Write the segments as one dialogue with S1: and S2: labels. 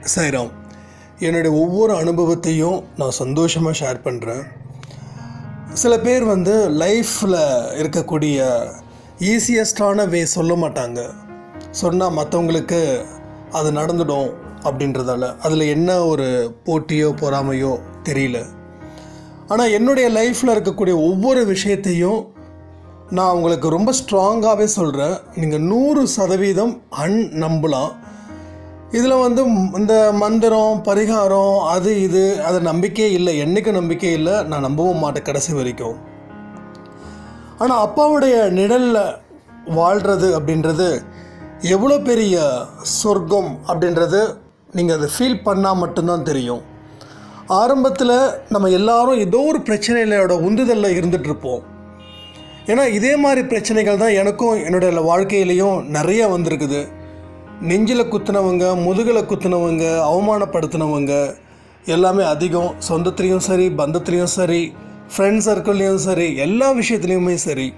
S1: சாய்ராம் என்னுடைய ஒவ்வொரு அனுபவத்தையும் நான் சந்தோஷமாக ஷேர் பண்ணுறேன் சில பேர் வந்து லைஃப்பில் இருக்கக்கூடிய ஈஸியஸ்டான வே சொல்ல மாட்டாங்க சொன்னால் மற்றவங்களுக்கு அது நடந்துடும் அப்படின்றதால அதில் என்ன ஒரு போட்டியோ பொறாமையோ தெரியல ஆனால் என்னுடைய லைஃப்பில் இருக்கக்கூடிய ஒவ்வொரு விஷயத்தையும் நான் உங்களுக்கு ரொம்ப ஸ்ட்ராங்காகவே சொல்கிறேன் நீங்கள் நூறு சதவீதம் அன் நம்பலாம் இதில் வந்து ம்- இந்த மந்திரம் பரிகாரம் அது இது அது நம்பிக்கையே இல்லை என்றைக்கும் நம்பிக்கை இல்லை நான் நம்பவும் மாட்டேன் கடைசி வரைக்கும் ஆனால் அப்பாவுடைய நிழலில் வாழ்கிறது அப்படின்றது எவ்வளோ பெரிய சொர்க்கம் அப்படின்றது நீங்கள் அதை ஃபீல் பண்ணால் மட்டும்தான் தெரியும் ஆரம்பத்தில் நம்ம எல்லாரும் ஏதோ ஒரு பிரச்சனைகளோட உந்துதலில் இருந்துகிட்ருப்போம் ஏன்னா இதே மாதிரி பிரச்சனைகள் தான் எனக்கும் என்னுடைய வாழ்க்கையிலையும் நிறைய வந்திருக்குது நெஞ்சில் குத்துனவங்க முதுகில் குத்துனவங்க அவமானப்படுத்தினவங்க எல்லாமே அதிகம் சொந்தத்துலேயும் சரி பந்தத்துலேயும் சரி ஃப்ரெண்ட் சர்க்கிள்லேயும் சரி எல்லா விஷயத்துலேயுமே சரி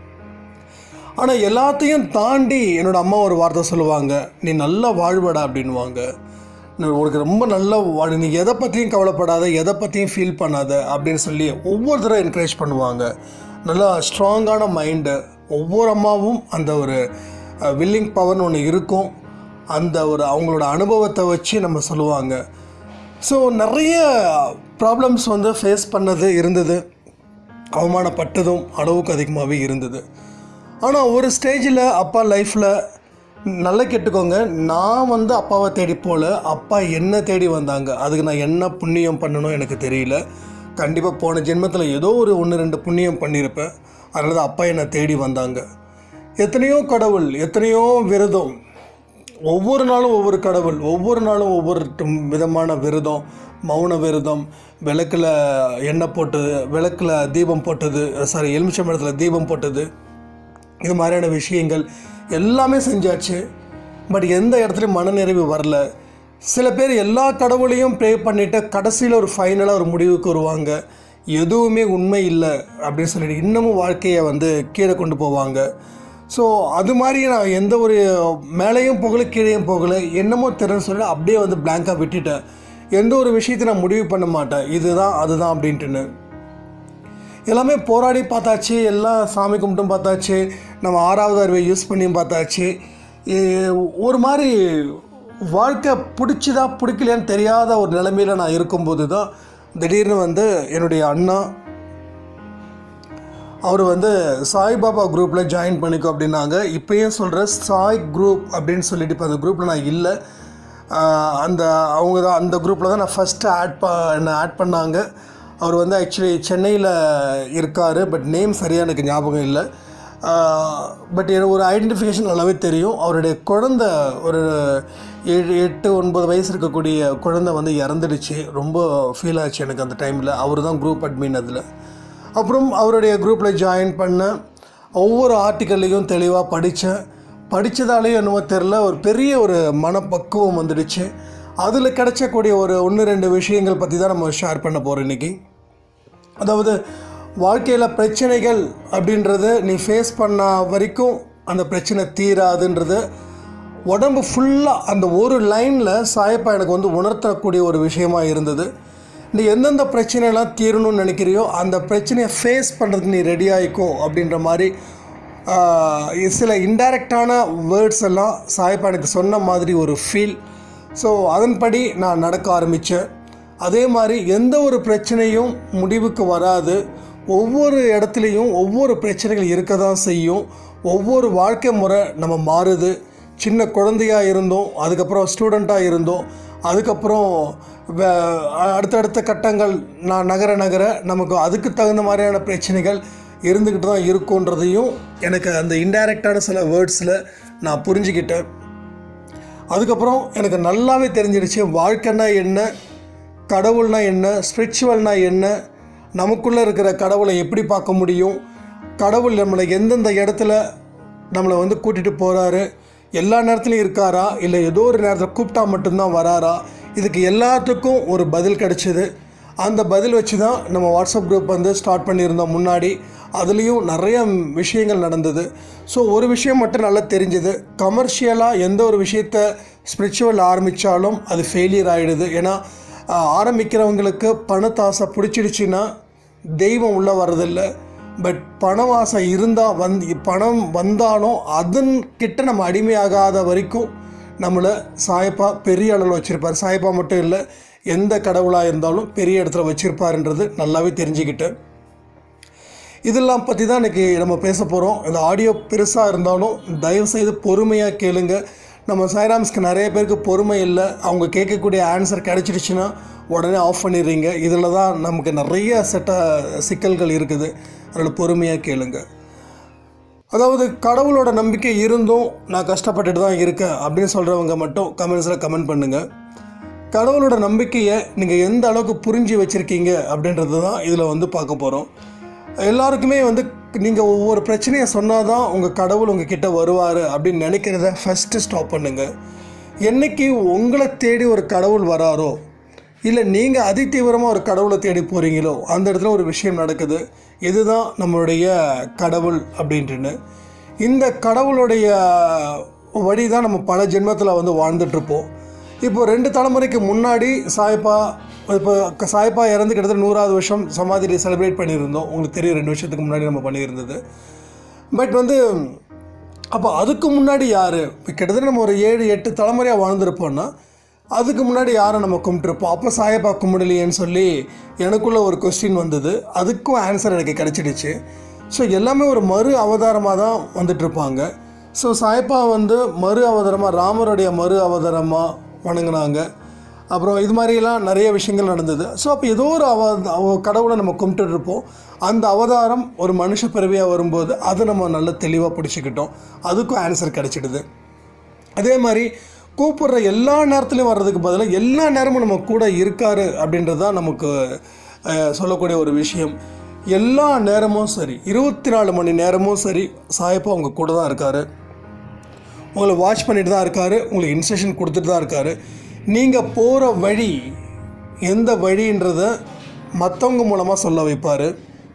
S1: ஆனால் எல்லாத்தையும் தாண்டி என்னோட அம்மா ஒரு வார்த்தை சொல்லுவாங்க நீ நல்லா வாழ்வடா அப்படின்வாங்க நீ உனக்கு ரொம்ப நல்ல வாழ் நீ எதை பற்றியும் கவலைப்படாத எதை பற்றியும் ஃபீல் பண்ணாத அப்படின்னு சொல்லி ஒவ்வொரு தடவை என்கரேஜ் பண்ணுவாங்க நல்லா ஸ்ட்ராங்கான மைண்டு ஒவ்வொரு அம்மாவும் அந்த ஒரு வில்லிங் பவர்னு ஒன்று இருக்கும் அந்த ஒரு அவங்களோட அனுபவத்தை வச்சு நம்ம சொல்லுவாங்க ஸோ நிறைய ப்ராப்ளம்ஸ் வந்து ஃபேஸ் பண்ணது இருந்தது அவமானப்பட்டதும் அளவுக்கு அதிகமாகவே இருந்தது ஆனால் ஒரு ஸ்டேஜில் அப்பா லைஃப்பில் நல்லா கேட்டுக்கோங்க நான் வந்து அப்பாவை தேடி போல அப்பா என்ன தேடி வந்தாங்க அதுக்கு நான் என்ன புண்ணியம் பண்ணணும் எனக்கு தெரியல கண்டிப்பாக போன ஜென்மத்தில் ஏதோ ஒரு ஒன்று ரெண்டு புண்ணியம் பண்ணியிருப்பேன் அதனால தான் அப்பா என்னை தேடி வந்தாங்க எத்தனையோ கடவுள் எத்தனையோ விரதம் ஒவ்வொரு நாளும் ஒவ்வொரு கடவுள் ஒவ்வொரு நாளும் ஒவ்வொரு டும்- விதமான விரதம் மௌன விரதம் விளக்கில் எண்ணெய் போட்டது விளக்கில் தீபம் போட்டது சாரி எலுமிச்சம்பழத்தில் தீபம் போட்டது இது மாதிரியான விஷயங்கள் எல்லாமே செஞ்சாச்சு பட் எந்த இடத்துலையும் மனநிறைவு வரல சில பேர் எல்லா கடவுளையும் ப்ரே பண்ணிவிட்டு கடைசியில் ஒரு ஃபைனலாக ஒரு முடிவுக்கு வருவாங்க எதுவுமே உண்மை இல்லை அப்படின்னு சொல்லிட்டு இன்னமும் வாழ்க்கையை வந்து கீழே கொண்டு போவாங்க ஸோ அது மாதிரி நான் எந்த ஒரு மேலேயும் போகல கீழேயும் போகல என்னமோ தெரியும் சொல்லி அப்படியே வந்து பிளாங்காக விட்டுட்டேன் எந்த ஒரு விஷயத்தை நான் முடிவு பண்ண மாட்டேன் இதுதான் அதுதான் அப்படின்ட்டுன்னு எல்லாமே போராடி பார்த்தாச்சு எல்லாம் சாமி கும்பிட்டும் பார்த்தாச்சு நம்ம ஆறாவது அறிவை யூஸ் பண்ணியும் பார்த்தாச்சு இ- ஒரு மாதிரி வாழ்க்கை பிடிச்சதா பிடிக்கலையான்னு தெரியாத ஒரு நிலைமையில் நான் இருக்கும்போது தான் திடீர்னு வந்து என்னுடைய அண்ணா அவர் வந்து சாய்பாபா குரூப்பில் ஜாயின் பண்ணிக்கோ அப்படின்னாங்க இப்பயும் சொல்கிற சாய் குரூப் அப்படின்னு சொல்லிட்டு இப்போ அந்த குரூப்பில் நான் இல்லை ஆஹ் அந்த அவங்க தான் அந்த குரூப்பில் தான் நான் ஃபஸ்ட்டு ஆட் ப என்னை ஆட் பண்ணாங்க அவர் வந்து ஆக்சுவலி சென்னையில் இருக்கார் பட் நேம் சரியாக எனக்கு ஞாபகம் இல்லை பட் எனக்கு ஒரு ஐடென்டிஃபிகேஷன் நல்லாவே தெரியும் அவருடைய குழந்த ஒரு ஏழு எட்டு ஒன்பது வயசு இருக்கக்கூடிய குழந்தை வந்து இறந்துடுச்சு ரொம்ப ஃபீல் ஆச்சு எனக்கு அந்த டைமில் அவர் தான் குரூப் அட்மின் அதில் அப்புறம் அவருடைய குரூப்பில் ஜாயின் பண்ணேன் ஒவ்வொரு ஆர்டிக்கல்லையும் தெளிவாக படித்தேன் படித்ததாலேயும் என்னவோ தெரில ஒரு பெரிய ஒரு மனப்பக்குவம் வந்துடுச்சு அதில் கிடைச்சக்கூடிய ஒரு ஒன்று ரெண்டு விஷயங்கள் பற்றி தான் நம்ம ஷேர் பண்ண போகிறோம் இன்றைக்கி அதாவது வாழ்க்கையில் பிரச்சனைகள் அப்படின்றது நீ ஃபேஸ் பண்ண வரைக்கும் அந்த பிரச்சனை தீராதுன்றது உடம்பு ஃபுல்லாக அந்த ஒரு லைனில் சாயப்பா எனக்கு வந்து உணர்த்தக்கூடிய ஒரு விஷயமா இருந்தது நீ எந்தெந்த பிரச்சனைலாம் தீரணும்னு நினைக்கிறியோ அந்த பிரச்சனையை ஃபேஸ் பண்ணுறதுக்கு நீ ரெடி ஆகிக்கோ அப்படின்ற மாதிரி ஆஹ், சில இன்டைரக்டான வேர்ட்ஸ் எல்லாம் சாயப்பா எனக்கு சொன்ன மாதிரி ஒரு ஃபீல் ஸோ அதன்படி நான் நடக்க ஆரம்பித்தேன் அதே மாதிரி எந்த ஒரு பிரச்சனையும் முடிவுக்கு வராது ஒவ்வொரு இடத்துலையும் ஒவ்வொரு பிரச்சனைகள் இருக்க தான் செய்யும் ஒவ்வொரு வாழ்க்கை முறை நம்ம மாறுது சின்ன குழந்தையா இருந்தோம் அதுக்கப்புறம் ஸ்டூடெண்ட்டாக இருந்தோம் அதுக்கப்புறம் வே- அடுத்தடுத்த கட்டங்கள் நான் நகர நகர நமக்கு அதுக்கு தகுந்த மாதிரியான பிரச்சனைகள் இருந்துக்கிட்டு தான் இருக்குன்றதையும் எனக்கு அந்த இன்டைரக்டான சில வேர்ட்ஸில் நான் புரிஞ்சுக்கிட்டேன் அதுக்கப்புறம் எனக்கு நல்லாவே தெரிஞ்சிடுச்சு வாழ்க்கைன்னா என்ன கடவுள்னா என்ன ஸ்பிரிச்சுவல்னா என்ன நமக்குள்ளே இருக்கிற கடவுளை எப்படி பார்க்க முடியும் கடவுள் நம்மளை எந்தெந்த இடத்துல நம்மளை வந்து கூட்டிகிட்டு போகிறாரு எல்லா நேரத்துலையும் இருக்காரா இல்லை ஏதோ ஒரு நேரத்தில் கூப்பிட்டா மட்டும்தான் வராரா இதுக்கு எல்லாத்துக்கும் ஒரு பதில் கிடைச்சிது அந்த பதில் வச்சு தான் நம்ம வாட்ஸ்அப் குரூப் வந்து ஸ்டார்ட் பண்ணியிருந்தோம் முன்னாடி அதுலேயும் நிறைய விஷயங்கள் நடந்தது ஸோ ஒரு விஷயம் மட்டும் நல்லா தெரிஞ்சது கமர்ஷியலாக எந்த ஒரு விஷயத்த ஸ்பிரிச்சுவல் ஆரம்பித்தாலும் அது ஃபெயிலியர் ஆகிடுது ஏன்னா ஆஹ், ஆரம்பிக்கிறவங்களுக்கு பணத்தாசை பிடிச்சிடுச்சுன்னா தெய்வம் உள்ளே வர்றதில்லை பட் பணவாசை இருந்தால் வந் பணம் வந்தாலும் அதன் கிட்ட நம்ம அடிமையாகாத வரைக்கும் நம்மளை சாயப்பா பெரிய அளவில் வச்சுருப்பார் சாயப்பா மட்டும் இல்லை எந்த கடவுளாக இருந்தாலும் பெரிய இடத்துல வச்சுருப்பாருன்றது நல்லாவே தெரிஞ்சுக்கிட்டேன் இதெல்லாம் பற்றி தான் இன்றைக்கி நம்ம பேச போகிறோம் இந்த ஆடியோ பெருசாக இருந்தாலும் தயவுசெய்து பொறுமையாக கேளுங்க நம்ம சாய்ராம்ஸ்க்கு நிறைய பேருக்கு பொறுமை இல்லை அவங்க கேட்கக்கூடிய ஆன்சர் கிடச்சிடுச்சுன்னா உடனே ஆஃப் பண்ணிடுறீங்க இதில் தான் நமக்கு நிறைய செட்ட சிக்கல்கள் இருக்குது அதில் பொறுமையாக கேளுங்க அதாவது கடவுளோட நம்பிக்கை இருந்தும் நான் கஷ்டப்பட்டுட்டு தான் இருக்கேன் அப்படின்னு சொல்கிறவங்க மட்டும் கமெண்ட்ஸில் கமெண்ட் பண்ணுங்கள் கடவுளோட நம்பிக்கையை நீங்கள் எந்த அளவுக்கு புரிஞ்சு வச்சுருக்கீங்க அப்படின்றது தான் இதில் வந்து பார்க்க போகிறோம் எல்லாருக்குமே வந்து நீங்கள் ஒவ்வொரு பிரச்சனையை சொன்னால் தான் உங்கள் கடவுள் உங்கள் கிட்ட வருவார் அப்படின்னு நினைக்கிறத ஃபஸ்ட்டு ஸ்டாப் பண்ணுங்கள் என்னைக்கு உங்களை தேடி ஒரு கடவுள் வராரோ இல்லை நீங்கள் அதிதீவிரமாக ஒரு கடவுளை தேடி போகிறீங்களோ அந்த இடத்துல ஒரு விஷயம் நடக்குது இதுதான் நம்மளுடைய கடவுள் அப்படின்ட்டுன்னு இந்த கடவுளுடைய வழி தான் நம்ம பல ஜென்மத்தில் வந்து வாழ்ந்துட்டுருப்போம் இப்போ ரெண்டு தலைமுறைக்கு முன்னாடி சாய்ப்பா இப்போ க- சாய்ப்பா இறந்து கிட்டத்தட்ட நூறாவது வருஷம் சமாதி டே செலிப்ரேட் பண்ணியிருந்தோம் உங்களுக்கு தெரியும் ரெண்டு வருஷத்துக்கு முன்னாடி நம்ம பண்ணியிருந்தது பட் வந்து அப்போ அதுக்கு முன்னாடி யார் இப்போ கிட்டத்தட்ட நம்ம ஒரு ஏழு எட்டு தலைமுறையாக வாழ்ந்துருப்போம்னா அதுக்கு முன்னாடி யாரை நம்ம கும்பிட்டுருப்போம் அப்போ சாயப்பா கும்பிடலையேன்னு சொல்லி எனக்குள்ள ஒரு கொஸ்டின் வந்தது அதுக்கும் ஆன்சர் எனக்கு கிடச்சிடுச்சு ஸோ எல்லாமே ஒரு மறு அவதாரமாக தான் வந்துட்டுருப்பாங்க ஸோ சாயப்பா வந்து மறு அவதாரமாக ராமருடைய மறு அவதாரமாக வணங்குனாங்க அப்புறம் இது மாதிரிலாம் நிறைய விஷயங்கள் நடந்தது ஸோ அப்போ ஏதோ ஒரு அவ அவ- கடவுளை நம்ம கும்பிட்டுட்டு இருப்போம் அந்த அவதாரம் ஒரு மனுஷ பிறவியாக வரும்போது அதை நம்ம நல்ல தெளிவாக பிடிச்சிக்கிட்டோம் அதுக்கும் ஆன்சர் கிடச்சிடுது அதே மாதிரி கூப்பிடுற எல்லா நேரத்துலையும் வர்றதுக்கு பதிலாக எல்லா நேரமும் நம்ம கூட இருக்காரு அப்படின்றது தான் நமக்கு அஹ், சொல்லக்கூடிய ஒரு விஷயம் எல்லா நேரமும் சரி இருபத்தி நாலு மணி நேரமும் சரி சாயப்பா அவங்க கூட தான் இருக்காரு உங்களை வாட்ச் பண்ணிட்டு தான் இருக்காரு உங்களுக்கு இன்ஸ்ட்ரக்ஷன் கொடுத்துட்டு தான் இருக்காரு நீங்கள் போகிற வழி எந்த வழின்றத மற்றவங்க மூலமாக சொல்ல வைப்பார்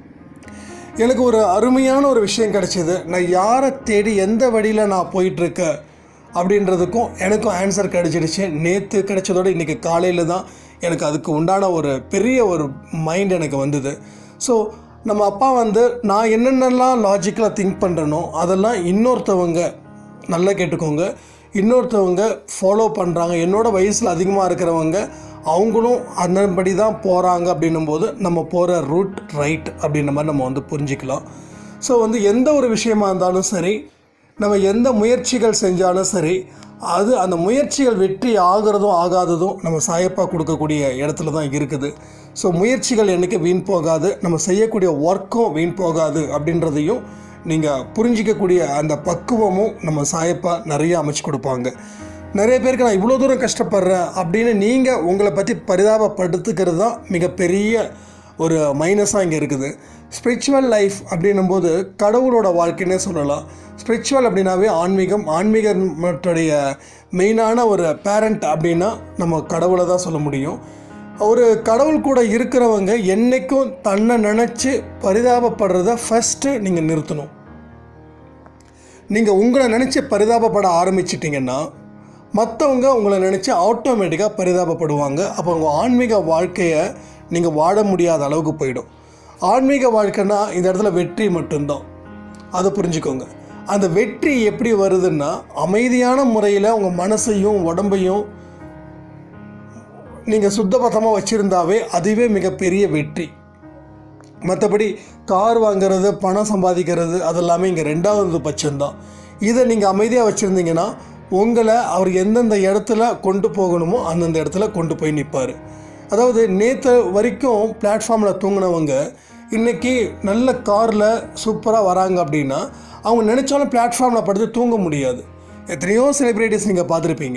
S1: எனக்கு ஒரு அருமையான ஒரு விஷயம் கிடைச்சிது நான் யாரை தேடி எந்த வழியில் நான் போயிட்டுருக்கேன் அப்படின்றதுக்கும் எனக்கும் ஆன்சர் கிடைச்சிடுச்சு நேற்று கிடைச்சதோட இன்றைக்கி காலையில் தான் எனக்கு அதுக்கு உண்டான ஒரு பெரிய ஒரு மைண்ட் எனக்கு வந்தது ஸோ நம்ம அப்பா வந்து நான் என்னென்னலாம் லாஜிக்கலாக திங்க் பண்ணுறனோ அதெல்லாம் இன்னொருத்தவங்க நல்லா கேட்டுக்கோங்க இன்னொருத்தவங்க ஃபாலோ பண்ணுறாங்க என்னோட வயசில் அதிகமாக இருக்கிறவங்க அவங்களும் அந்தபடி தான் போகிறாங்க அப்படின்னும் போது நம்ம போகிற ரூட் ரைட் அப்படின்ற மாதிரி நம்ம வந்து புரிஞ்சிக்கலாம் ஸோ வந்து எந்த ஒரு விஷயமா இருந்தாலும் சரி நம்ம எந்த முயற்சிகள் செஞ்சாலும் சரி அது அந்த முயற்சிகள் வெற்றி ஆகிறதும் ஆகாததும் நம்ம சாயப்பா கொடுக்கக்கூடிய இடத்துல தான் இருக்குது ஸோ முயற்சிகள் என்றைக்கு வீண் போகாது நம்ம செய்யக்கூடிய ஒர்க்கும் வீண் போகாது அப்படின்றதையும் நீங்கள் புரிஞ்சிக்கக்கூடிய அந்த பக்குவமும் நம்ம சாயப்பா நிறைய அமைச்சு கொடுப்பாங்க நிறைய பேருக்கு நான் இவ்வளோ தூரம் கஷ்டப்படுறேன் அப்படின்னு நீங்கள் உங்களை பற்றி பரிதாபப்படுத்துக்கிறது தான் மிகப்பெரிய ஒரு மைனஸாக இங்கே இருக்குது ஸ்பிரிச்சுவல் லைஃப் அப்படின்னும்போது கடவுளோட வாழ்க்கைன்னே சொல்லலாம் ஸ்பிரிச்சுவல் அப்படின்னாவே ஆன்மீகம் ஆன்மீகத்துடைய மெயினான ஒரு பேரண்ட் அப்படின்னா நம்ம கடவுளை தான் சொல்ல முடியும் ஒரு கடவுள் கூட இருக்கிறவங்க என்றைக்கும் தன்னை நினச்சி பரிதாபப்படுறத ஃபஸ்ட்டு நீங்கள் நிறுத்தணும் நீங்கள் உங்களை நினச்சி பரிதாபப்பட ஆரம்பிச்சிட்டிங்கன்னா மற்றவங்க உங்களை நினச்சி ஆட்டோமேட்டிக்காக பரிதாபப்படுவாங்க அப்போ உங்கள் ஆன்மீக வாழ்க்கையை நீங்கள் வாழ முடியாத அளவுக்கு போயிடும் ஆன்மீக வாழ்க்கைன்னா இந்த இடத்துல வெற்றி மட்டும்தான் அதை புரிஞ்சுக்கோங்க அந்த வெற்றி எப்படி வருதுன்னா அமைதியான முறையில் உங்கள் மனசையும் உடம்பையும் நீங்கள் சுத்தபத்தமாக வச்சுருந்தாவே அதுவே மிகப்பெரிய வெற்றி மற்றபடி கார் வாங்குறது பணம் சம்பாதிக்கிறது அதெல்லாமே இங்கே ரெண்டாவது பட்சம்தான் இதை நீங்கள் அமைதியாக வச்சுருந்தீங்கன்னா உங்களை அவர் எந்தெந்த இடத்துல கொண்டு போகணுமோ அந்தந்த இடத்துல கொண்டு போய் நிற்பார் அதாவது நேற்று வரைக்கும் பிளாட்ஃபார்மில் தூங்கினவங்க இன்றைக்கி நல்ல காரில் சூப்பராக வராங்க அப்படின்னா அவங்க நினச்சாலும் பிளாட்ஃபார்மில் படுத்து தூங்க முடியாது எத்தனையோ செலிப்ரிட்டிஸ் நீங்கள் பார்த்துருப்பீங்க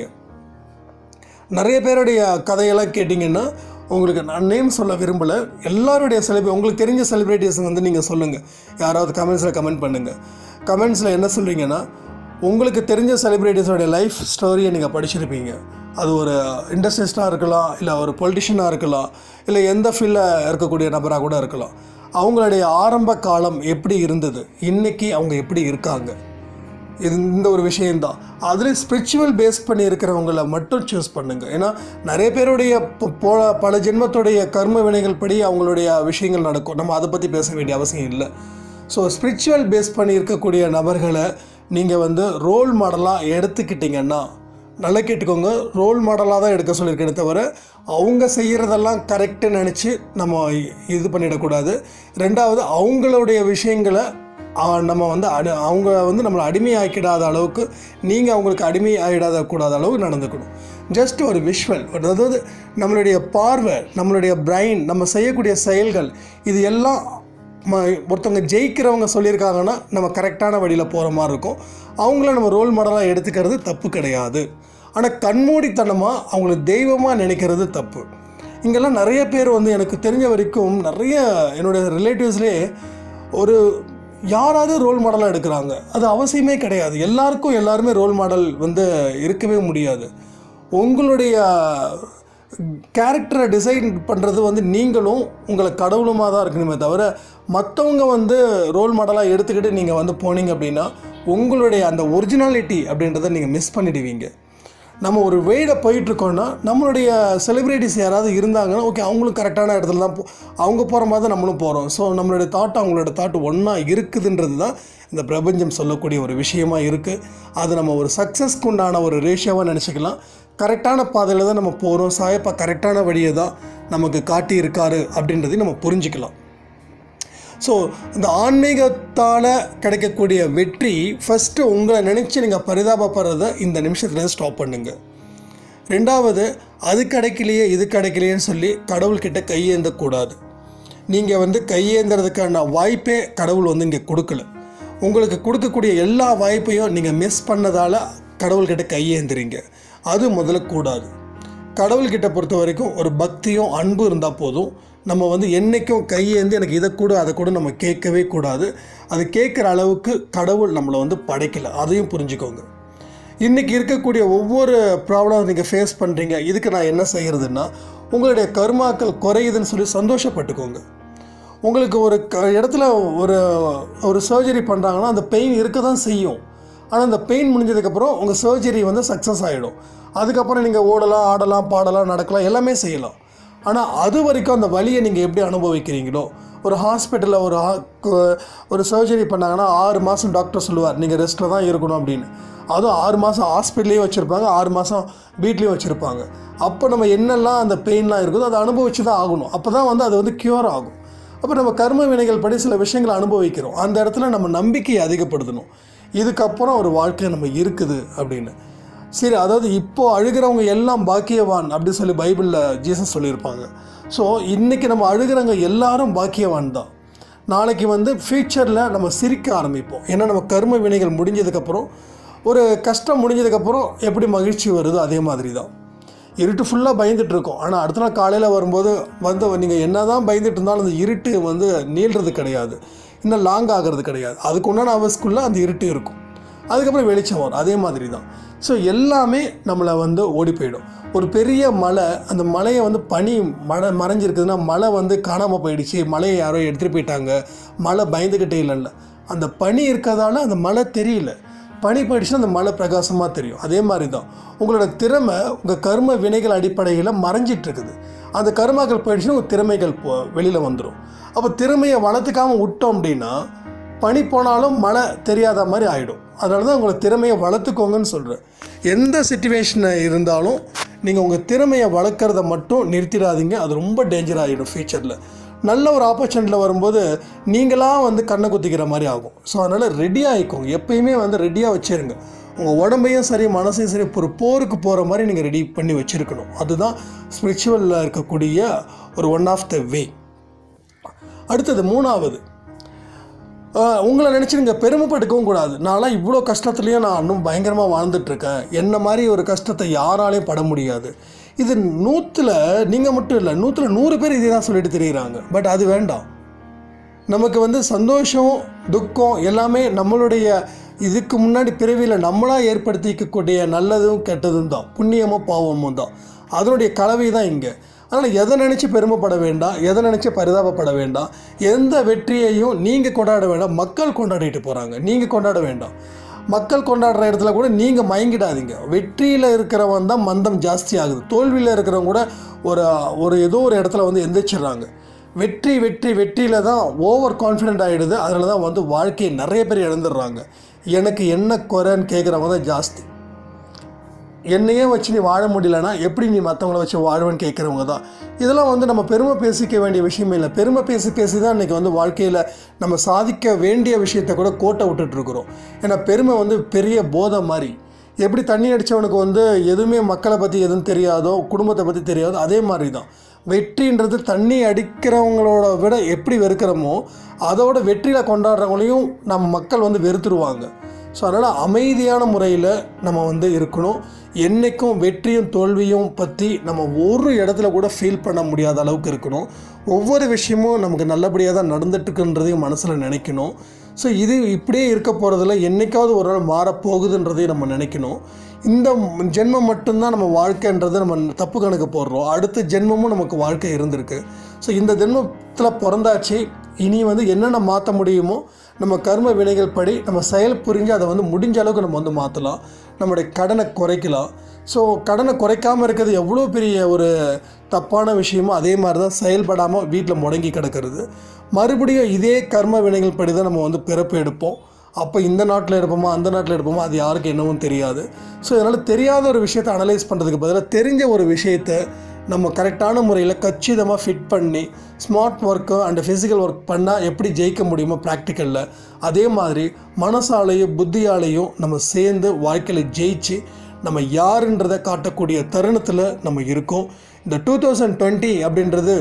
S1: நிறைய பேருடைய கதையெல்லாம் கேட்டிங்கன்னா உங்களுக்கு நான் நேம் சொல்ல விரும்பலை எல்லாருடைய செலிப்ரே உங்களுக்கு தெரிஞ்ச செலிப்ரிட்டிஸ் வந்து நீங்கள் சொல்லுங்கள் யாராவது கமெண்ட்ஸில் கமெண்ட் பண்ணுங்கள் கமெண்ட்ஸில் என்ன சொல்கிறீங்கன்னா உங்களுக்கு தெரிஞ்ச செலிப்ரிட்டிஸோடைய லைஃப் ஸ்டோரியை நீங்கள் படிச்சிருப்பீங்க அது ஒரு இண்டஸ்ட்ரிஸ்டாக இருக்கலாம் இல்லை ஒரு பொலிட்டிஷியனாக இருக்கலாம் இல்லை எந்த ஃபீல்டில் இருக்கக்கூடிய நபராக கூட இருக்கலாம் அவங்களுடைய ஆரம்ப காலம் எப்படி இருந்தது இன்றைக்கி அவங்க எப்படி இருக்காங்க இது இந்த ஒரு விஷயம்தான் அதில் ஸ்பிரிச்சுவல் பேஸ் பண்ணி இருக்கிறவங்கள மட்டும் சூஸ் பண்ணுங்கள் ஏன்னா நிறைய பேருடைய ப- போல பல ஜென்மத்துடைய கர்ம வினைகள் படி அவங்களுடைய விஷயங்கள் நடக்கும் நம்ம அதை பற்றி பேச வேண்டிய அவசியம் இல்லை ஸோ ஸ்பிரிச்சுவல் பேஸ் பண்ணி இருக்கக்கூடிய நபர்களை நீங்கள் வந்து ரோல் மாடலாக எடுத்துக்கிட்டிங்கன்னா நல்லா கேட்டுக்கோங்க ரோல் மாடலாக தான் எடுக்க சொல்லியிருக்கேனே தவிர அவங்க செய்கிறதெல்லாம் கரெக்டுன்னு நினச்சி நம்ம இது பண்ணிடக்கூடாது ரெண்டாவது அவங்களுடைய விஷயங்களை ஆ, நம்ம வந்து அடி அவங்க வந்து நம்மளை அடிமையாக்கிடாத அளவுக்கு நீங்கள் அவங்களுக்கு அடிமை ஆகிடாத கூடாத அளவுக்கு நடந்துக்கணும் ஜஸ்ட் ஒரு விஷுவல் அதாவது நம்மளுடைய பார்வை நம்மளுடைய பிரைன் நம்ம செய்யக்கூடிய செயல்கள் இது எல்லாம் ம ஒருத்தவங்க ஜெயிக்கிறவங்க சொல்லியிருக்காங்கன்னா நம்ம கரெக்டான வழியில் போகிற மாதிரி இருக்கும் அவங்கள நம்ம ரோல் மாடலாக எடுத்துக்கிறது தப்பு கிடையாது ஆனால் கண்மூடித்தனமாக அவங்கள தெய்வமாக நினைக்கிறது தப்பு இங்கெல்லாம் நிறைய பேர் வந்து எனக்கு தெரிஞ்ச வரைக்கும் நிறைய என்னுடைய ரிலேட்டிவ்ஸ்லேயே ஒரு யாராவது ரோல் மாடலாக எடுக்கிறாங்க அது அவசியமே கிடையாது எல்லாருக்கும் எல்லாருமே ரோல் மாடல் வந்து இருக்கவே முடியாது உங்களுடைய கேரக்டரை டிசைன் பண்ணுறது வந்து நீங்களும் உங்களை கடவுளுமாக தான் இருக்கணுமே தவிர மற்றவங்க வந்து ரோல் மாடலாக எடுத்துக்கிட்டு நீங்கள் வந்து போனீங்க அப்படின்னா உங்களுடைய அந்த ஒரிஜினாலிட்டி அப்படின்றத நீங்கள் மிஸ் பண்ணிடுவீங்க நம்ம ஒரு வேட போயிட்டுருக்கோன்னா நம்மளுடைய செலிப்ரிட்டிஸ் யாராவது இருந்தாங்கன்னா ஓகே அவங்களும் கரெக்டான இடத்துல தான் போ அவங்க போகிற மாதிரி தான் நம்மளும் போகிறோம் ஸோ நம்மளுடைய தாட் அவங்களோட தாட் ஒன்றா இருக்குதுன்றது தான் இந்த பிரபஞ்சம் சொல்லக்கூடிய ஒரு விஷயமா இருக்குது அது நம்ம ஒரு சக்ஸஸ்க்கு உண்டான ஒரு ரேஷியோவாக நினச்சிக்கலாம் கரெக்டான பாதையில் தான் நம்ம போகிறோம் சாயப்பா கரெக்டான வழியை தான் நமக்கு காட்டி இருக்காரு அப்படின்றதையும் நம்ம புரிஞ்சுக்கலாம் ஸோ இந்த ஆன்மீகத்தால் கிடைக்கக்கூடிய வெற்றி ஃபஸ்ட்டு உங்களை நினச்சி நீங்கள் பரிதாபப்படுறத இந்த நிமிஷத்துலேருந்து ஸ்டாப் பண்ணுங்க ரெண்டாவது அது கிடைக்கலையே இது கிடைக்கலையேன்னு சொல்லி கடவுள்கிட்ட கையேந்தக்கூடாது நீங்கள் வந்து கையேந்துறதுக்கான வாய்ப்பே கடவுள் வந்து இங்கே கொடுக்கல உங்களுக்கு கொடுக்கக்கூடிய எல்லா வாய்ப்பையும் நீங்கள் மிஸ் பண்ணதால் கடவுள்கிட்ட கையேந்துறீங்க அது முதல்ல கூடாது கடவுள்கிட்ட பொறுத்த வரைக்கும் ஒரு பக்தியும் அன்பு இருந்தால் போதும் நம்ம வந்து என்றைக்கும் கையேந்தி எனக்கு இதை கூட அதை கூட நம்ம கேட்கவே கூடாது அது கேட்குற அளவுக்கு கடவுள் நம்மளை வந்து படைக்கல அதையும் புரிஞ்சுக்கோங்க இன்றைக்கி இருக்கக்கூடிய ஒவ்வொரு ப்ராப்ளம் நீங்கள் ஃபேஸ் பண்ணுறீங்க இதுக்கு நான் என்ன செய்கிறதுன்னா உங்களுடைய கர்மாக்கள் குறையுதுன்னு சொல்லி சந்தோஷப்பட்டுக்கோங்க உங்களுக்கு ஒரு க இடத்துல ஒரு ஒரு சர்ஜரி பண்ணுறாங்கன்னா அந்த பெயின் இருக்க தான் செய்யும் ஆனால் அந்த பெயின் முடிஞ்சதுக்கப்புறம் உங்கள் சர்ஜரி வந்து சக்ஸஸ் ஆகிடும் அதுக்கப்புறம் நீங்கள் ஓடலாம் ஆடலாம் பாடலாம் நடக்கலாம் எல்லாமே செய்யலாம் ஆனால் அது வரைக்கும் அந்த வலியை நீங்கள் எப்படி அனுபவிக்கிறீங்களோ ஒரு ஹாஸ்பிட்டலில் ஒரு ஹா- கு- ஒரு சர்ஜரி பண்ணாங்கன்னா ஆறு மாதம் டாக்டர் சொல்லுவார் நீங்கள் ரெஸ்ட்டில் தான் இருக்கணும் அப்படின்னு அதுவும் ஆறு மாதம் ஹாஸ்பிட்டல்லையும் வச்சுருப்பாங்க ஆறு மாதம் வீட்லேயும் வச்சுருப்பாங்க அப்போ நம்ம என்னெல்லாம் அந்த பெயின்லாம் இருக்குதோ அதை அனுபவிச்சு தான் ஆகணும் அப்போ தான் வந்து அது வந்து க்யூர் ஆகும் அப்போ நம்ம கர்ம வினைகள் படி சில விஷயங்களை அனுபவிக்கிறோம் அந்த இடத்துல நம்ம நம்பிக்கையை அதிகப்படுத்தணும் இதுக்கப்புறம் ஒரு வாழ்க்கை நம்ம இருக்குது அப்படின்னு சரி அதாவது இப்போ அழுகிறவங்க எல்லாம் பாக்கியவான் அப்படின்னு சொல்லி பைபிளில் ஜீசஸ் சொல்லியிருப்பாங்க ஸோ இன்றைக்கி நம்ம அழுகிறவங்க எல்லாரும் பாக்கியவான் தான் நாளைக்கு வந்து ஃப்யூச்சரில் நம்ம சிரிக்க ஆரம்பிப்போம் ஏன்னா நம்ம கர்ம வினைகள் முடிஞ்சதுக்கப்புறம் ஒரு கஷ்டம் முடிஞ்சதுக்கப்புறம் எப்படி மகிழ்ச்சி வருதோ அதே மாதிரி தான் இருட்டு ஃபுல்லாக பயந்துட்டு இருக்கோம் ஆனால் அடுத்த நாள் காலையில் வரும்போது வந்து நீங்கள் என்ன தான் பயந்துட்டு இருந்தாலும் அந்த இருட்டு வந்து நீள்றது கிடையாது இன்னும் லாங் ஆகிறது கிடையாது அதுக்கு உண்டான அவஸ்க்குள்ளே அந்த இருட்டு இருக்கும் அதுக்கப்புறம் வெளிச்சம் வரும் அதே மாதிரி தான் ஸோ எல்லாமே நம்மளை வந்து ஓடி போயிடும் ஒரு பெரிய மலை அந்த மலையை வந்து பனி மழை மறைஞ்சிருக்குதுன்னா மலை வந்து காணாமல் போயிடுச்சு மலையை யாரோ எடுத்துகிட்டு போயிட்டாங்க மலை பயந்துக்கிட்டே இல்லைல்ல அந்த பனி இருக்கிறதால அந்த மலை தெரியல பனி போயிடுச்சுன்னா அந்த மலை பிரகாசமாக தெரியும் அதே மாதிரி தான் உங்களோட திறமை உங்கள் கர்ம வினைகள் அடிப்படையில் மறைஞ்சிட்டு இருக்குது அந்த கர்மாக்கள் போயிடுச்சுன்னா உங்கள் திறமைகள் வெளியில் வந்துடும் அப்போ திறமையை வளர்த்துக்காமல் விட்டோம் அப்படின்னா பனி போனாலும் மழை தெரியாத மாதிரி ஆகிடும் அதனால தான் உங்களை திறமையை வளர்த்துக்கோங்கன்னு சொல்கிறேன் எந்த சுச்சுவேஷனை இருந்தாலும் நீங்கள் உங்கள் திறமையை வளர்க்குறத மட்டும் நிறுத்திடாதீங்க அது ரொம்ப டேஞ்சர் ஆகிடும் ஃப்யூச்சரில் நல்ல ஒரு ஆப்பர்ச்சுனிட்டியில் வரும்போது நீங்களாக வந்து கண்ணை குத்திக்கிற மாதிரி ஆகும் ஸோ அதனால் ரெடி ஆகிக்கோங்க எப்பயுமே வந்து ரெடியாக வச்சுருங்க உங்கள் உடம்பையும் சரி மனசையும் சரி ஒரு போருக்கு போகிற மாதிரி நீங்கள் ரெடி பண்ணி வச்சுருக்கணும் அதுதான் ஸ்பிரிச்சுவலில் இருக்கக்கூடிய ஒரு ஒன் ஆஃப் த வே அடுத்தது மூணாவது ஆஹ் உங்களை நினச்சி நீங்கள் பெருமைப்பட்டுக்கவும் கூடாது நான்லாம் இவ்வளோ கஷ்டத்துலேயும் நான் இன்னும் பயங்கரமாக வாழ்ந்துட்டுருக்கேன் என்ன மாதிரி ஒரு கஷ்டத்தை யாராலையும் பட முடியாது இது நூற்றில் நீங்கள் மட்டும் இல்லை நூற்றில் நூறு பேர் இதே தான் சொல்லிட்டு தெரியுறாங்க பட் அது வேண்டாம் நமக்கு வந்து சந்தோஷம் துக்கம் எல்லாமே நம்மளுடைய இதுக்கு முன்னாடி பிறவியில் நம்மளாக ஏற்படுத்திக்கக்கூடிய நல்லதும் கெட்டதும் தான் புண்ணியமும் பாவமும் தான் அதனுடைய கலவை தான் இங்கே அதனால் எதை நினச்சி பெருமைப்பட வேண்டாம் எதை நினச்சி பரிதாபப்பட வேண்டாம் எந்த வெற்றியையும் நீங்கள் கொண்டாட வேண்டாம் மக்கள் கொண்டாடிட்டு போகிறாங்க நீங்கள் கொண்டாட வேண்டாம் மக்கள் கொண்டாடுற இடத்துல கூட நீங்கள் மயங்கிடாதீங்க வெற்றியில் இருக்கிறவன் தான் மந்தம் ஜாஸ்தி ஆகுது தோல்வியில் இருக்கிறவங்க கூட ஒரு ஒரு ஏதோ ஒரு இடத்துல வந்து எந்திரிச்சிடுறாங்க வெற்றி வெற்றி வெற்றியில் தான் ஓவர் கான்ஃபிடென்ட் ஆகிடுது அதில் தான் வந்து வாழ்க்கையை நிறைய பேர் இழந்துடுறாங்க எனக்கு என்ன குறைன்னு கேட்குறவங்க தான் ஜாஸ்தி என்னையே வச்சு நீ வாழ முடியலன்னா எப்படி நீ மற்றவங்கள வச்சு வாழ்வேன்னு கேட்குறவங்க தான் இதெல்லாம் வந்து நம்ம பெருமை பேசிக்க வேண்டிய விஷயமே இல்லை பெருமை பேசி பேசி தான் இன்றைக்கி வந்து வாழ்க்கையில் நம்ம சாதிக்க வேண்டிய விஷயத்தை கூட கோட்டை விட்டுட்ருக்குறோம் ஏன்னா பெருமை வந்து பெரிய போதை மாதிரி எப்படி தண்ணி அடித்தவனுக்கு வந்து எதுவுமே மக்களை பற்றி எதுவும் தெரியாதோ குடும்பத்தை பற்றி தெரியாதோ அதே மாதிரி தான் வெற்றின்றது தண்ணி அடிக்கிறவங்களோட விட எப்படி வெறுக்கிறோமோ அதோட வெற்றியில் கொண்டாடுறவங்களையும் நம்ம மக்கள் வந்து வெறுத்துருவாங்க ஸோ அதனால் அமைதியான முறையில் நம்ம வந்து இருக்கணும் என்றைக்கும் வெற்றியும் தோல்வியும் பற்றி நம்ம ஒரு இடத்துல கூட ஃபீல் பண்ண முடியாத அளவுக்கு இருக்கணும் ஒவ்வொரு விஷயமும் நமக்கு நல்லபடியாக தான் நடந்துட்டுருக்குன்றதையும் மனசில் நினைக்கணும் ஸோ இது இப்படியே இருக்க போகிறதுல என்றைக்காவது ஒரு நாள் மாறப்போகுதுன்றதையும் நம்ம நினைக்கணும் இந்த ஜென்மம் மட்டும்தான் நம்ம வாழ்க்கைன்றதை நம்ம தப்பு கணக்கு போடுறோம் அடுத்த ஜென்மமும் நமக்கு வாழ்க்கை இருந்திருக்கு ஸோ இந்த ஜென்மத்தில் பிறந்தாச்சு இனி வந்து என்னென்ன மாற்ற முடியுமோ நம்ம கர்ம வினைகள் படி நம்ம செயல் புரிஞ்சு அதை வந்து முடிஞ்ச அளவுக்கு நம்ம வந்து மாற்றலாம் நம்மளுடைய கடனை குறைக்கலாம் ஸோ கடனை குறைக்காமல் இருக்கிறது எவ்வளோ பெரிய ஒரு தப்பான விஷயமோ அதே மாதிரி தான் செயல்படாமல் வீட்டில் முடங்கி கிடக்கிறது மறுபடியும் இதே கர்ம வினைகள் படி தான் நம்ம வந்து பிறப்பு எடுப்போம் அப்போ இந்த நாட்டில் எடுப்போமா அந்த நாட்டில் எடுப்போமா அது யாருக்கு என்னவும் தெரியாது ஸோ இதனால் தெரியாத ஒரு விஷயத்தை அனலைஸ் பண்ணுறதுக்கு பதிலாக தெரிஞ்ச ஒரு விஷயத்தை நம்ம கரெக்டான முறையில் கச்சிதமாக ஃபிட் பண்ணி smart work and physical work பண்ணால் எப்படி ஜெயிக்க முடியுமோ ப்ராக்டிக்கலில் அதே மாதிரி மனசாலையும் புத்தியாலையும் நம்ம சேர்ந்து வாழ்க்கையில் ஜெயிச்சு நம்ம யாருன்றதை காட்டக்கூடிய தருணத்தில் நம்ம இருக்கோம் இந்த டூ தௌசண்ட் டுவெண்ட்டி அப்படின்றது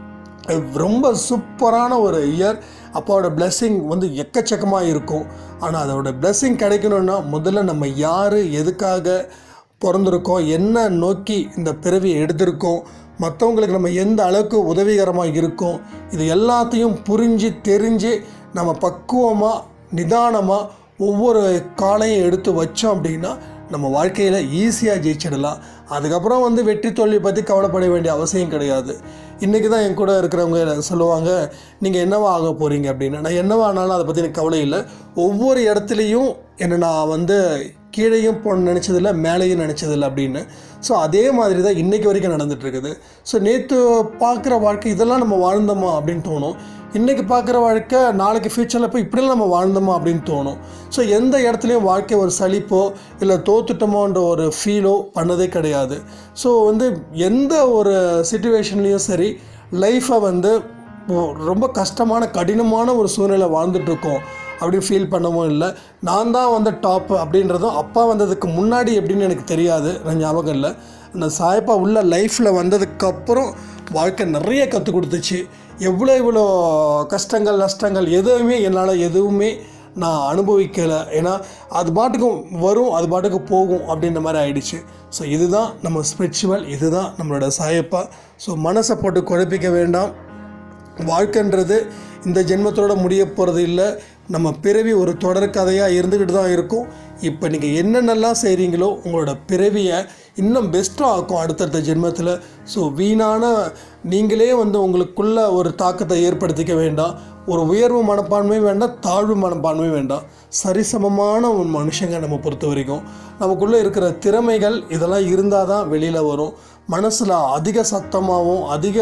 S1: ரொம்ப சூப்பரான ஒரு இயர் அப்பாவோட blessing வந்து எக்கச்சக்கமாக இருக்கும் ஆனால் அதோட blessing கிடைக்கணும்னா முதல்ல நம்ம யார் எதுக்காக பிறந்திருக்கோம் என்ன நோக்கி இந்த பிறவியை எடுத்திருக்கோம் மற்றவங்களுக்கு நம்ம எந்த அளவுக்கு உதவிகரமாக இருக்கோம் இது எல்லாத்தையும் புரிஞ்சு தெரிஞ்சு நம்ம பக்குவமாக நிதானமாக ஒவ்வொரு காலையும் எடுத்து வச்சோம் அப்படின்னா நம்ம வாழ்க்கையில் ஈஸியாக ஜெயிச்சிடலாம் அதுக்கப்புறம் வந்து வெற்றி தோல்வி பற்றி கவலைப்பட வேண்டிய அவசியம் கிடையாது இன்றைக்கி தான் என் கூட இருக்கிறவங்க சொல்லுவாங்க நீங்கள் என்னவா ஆக போகிறீங்க அப்படின்னு நான் என்னவா ஆனாலும் அதை பற்றி எனக்கு கவலை இல்லை ஒவ்வொரு இடத்துலையும் என்னை நான் வந்து கீழேயும் போ நினச்சதில்ல மேலேயும் நினச்சதில்ல அப்படின்னு ஸோ அதே மாதிரி தான் இன்றைக்கி வரைக்கும் நடந்துட்டு இருக்குது ஸோ நேற்று பார்க்குற வாழ்க்கை இதெல்லாம் நம்ம வாழ்ந்தோமா அப்படின்னு தோணும் இன்றைக்கி பார்க்குற வாழ்க்கை நாளைக்கு ஃப்யூச்சரில் போய் இப்படிலாம் நம்ம வாழ்ந்தோமா அப்படின்னு தோணும் ஸோ எந்த இடத்துலையும் வாழ்க்கை ஒரு சலிப்போ இல்லை தோத்துட்டோமோன்ற ஒரு ஃபீலோ பண்ணதே கிடையாது ஸோ வந்து எந்த ஒரு சுச்சுவேஷன்லேயும் சரி லைஃப்பை வந்து ஓ- ரொம்ப கஷ்டமான கடினமான ஒரு சூழ்நிலை வாழ்ந்துட்டுருக்கோம் அப்படின்னு ஃபீல் பண்ணவும் இல்லை நான் தான் வந்து டாப் அப்படின்றதும் அப்பா வந்ததுக்கு முன்னாடி எப்படின்னு எனக்கு தெரியாது நான் ஞாபகம் இல்லை அந்த சாயப்பா உள்ள லைஃப்பில் வந்ததுக்கப்புறம் வாழ்க்கை நிறைய கற்றுக் கொடுத்துச்சு எவ்வளோ இவ்வளோ கஷ்டங்கள் நஷ்டங்கள் எதுவுமே என்னால் எதுவுமே நான் அனுபவிக்கலை ஏன்னா அது பாட்டுக்கும் வரும் அது பாட்டுக்கு போகும் அப்படின்ற மாதிரி ஆயிடுச்சு ஸோ இதுதான் நம்ம ஸ்பிரிச்சுவல் இதுதான் நம்மளோட சாயப்பா ஸோ மனசை போட்டு குழப்பிக்க வேண்டாம் வாழ்க்கைன்றது இந்த ஜென்மத்தோட முடிய போகிறது இல்லை நம்ம பிறவி ஒரு தொடர் கதையாக இருந்துக்கிட்டு தான் இருக்கும் இப்போ நீங்கள் என்னென்னலாம் செய்கிறீங்களோ உங்களோட பிறவியை இன்னும் பெஸ்ட்டாக ஆக்கும் அடுத்தடுத்த ஜென்மத்தில் ஸோ வீணான நீங்களே வந்து உங்களுக்குள்ள ஒரு தாக்கத்தை ஏற்படுத்திக்க வேண்டாம் ஒரு உயர்வு மனப்பான்மை வேண்டாம் தாழ்வு மனப்பான்மை வேண்டாம் சரிசமமான ஒரு மனுஷங்க நம்ம பொறுத்த வரைக்கும் நமக்குள்ளே இருக்கிற திறமைகள் இதெல்லாம் இருந்தால் தான் வெளியில் வரும் மனசில் அதிக சத்தமாகவும் அதிக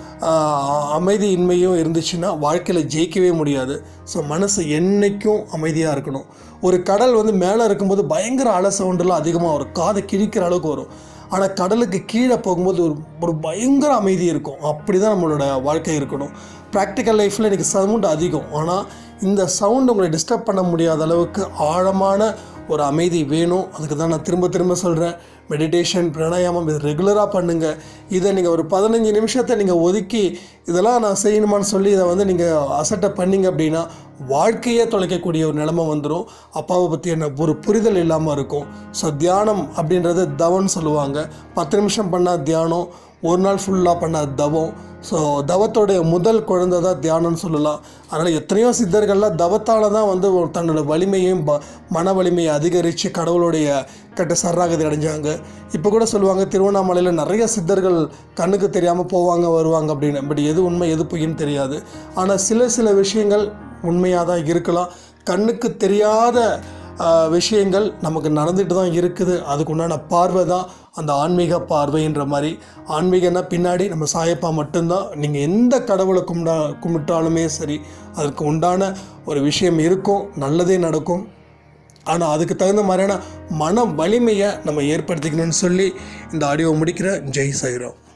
S1: ஆஹ், அமைதியின்மையும் இருந்துச்சுன்னா வாழ்க்கையில் ஜெயிக்கவே முடியாது ஸோ மனசு என்றைக்கும் அமைதியாக இருக்கணும் ஒரு கடல் வந்து மேலே இருக்கும்போது பயங்கர அலை சவுண்டெல்லாம் அதிகமாக வரும் காதை கிழிக்கிற அளவுக்கு வரும் ஆனால் கடலுக்கு கீழே போகும்போது ஒரு ஒரு பயங்கர அமைதி இருக்கும் அப்படி தான் நம்மளோட வாழ்க்கை இருக்கணும் ப்ராக்டிக்கல் லைஃப்பில் இன்றைக்கி சவுண்ட் அதிகம் ஆனால் இந்த சவுண்ட் உங்களை டிஸ்டர்ப் பண்ண முடியாத அளவுக்கு ஆழமான ஒரு அமைதி வேணும் அதுக்கு தான் நான் திரும்ப திரும்ப சொல்கிறேன் மெடிடேஷன் பிராணாயாமம் இது ரெகுலராக பண்ணுங்கள் இதை நீங்கள் ஒரு பதினஞ்சு நிமிஷத்தை நீங்கள் ஒதுக்கி இதெல்லாம் நான் செய்யணுமான்னு சொல்லி இதை வந்து நீங்கள் அசட்டை பண்ணீங்க அப்படின்னா வாழ்க்கையே தொலைக்கக்கூடிய ஒரு நிலைமை வந்துடும் அப்பாவை பற்றி என்ன ஒரு புரிதல் இல்லாமல் இருக்கும் ஸோ தியானம் அப்படின்றது தவம்னு சொல்லுவாங்க பத்து நிமிஷம் பண்ணால் தியானம் ஒரு நாள் ஃபுல்லாக பண்ணால் தவம் ஸோ தவத்தோடைய முதல் குழந்தை தான் தியானம்னு சொல்லலாம் அதனால் எத்தனையோ சித்தர்கள்லாம் தவத்தால் தான் வந்து ஒரு தன்னோட வலிமையும் ப மன வலிமையை அதிகரித்து கடவுளுடைய கட்ட சரணாகதி அடைஞ்சாங்க இப்போ கூட சொல்லுவாங்க திருவண்ணாமலையில் நிறைய சித்தர்கள் கண்ணுக்கு தெரியாமல் போவாங்க வருவாங்க அப்படின்னு பட் எது உண்மை எது பொய்ன்னு தெரியாது ஆனால் சில சில விஷயங்கள் உண்மையாக தான் இருக்கலாம் கண்ணுக்கு தெரியாத ஆஹ், விஷயங்கள் நமக்கு நடந்துட்டு தான் இருக்குது அதுக்கு உண்டான பார்வை தான் அந்த ஆன்மீக பார்வைன்ற மாதிரி ஆன்மீகன்னா பின்னாடி நம்ம சாயப்பா மட்டும்தான் நீங்கள் எந்த கடவுளை கும்பிடா கும்பிட்டாலுமே சரி அதுக்கு உண்டான ஒரு விஷயம் இருக்கும் நல்லதே நடக்கும் ஆனால் அதுக்கு தகுந்த மாதிரியான மன வலிமையை நம்ம ஏற்படுத்திக்கணும்னு சொல்லி இந்த ஆடியோ முடிக்கிற ஜெய் சாய்ராம்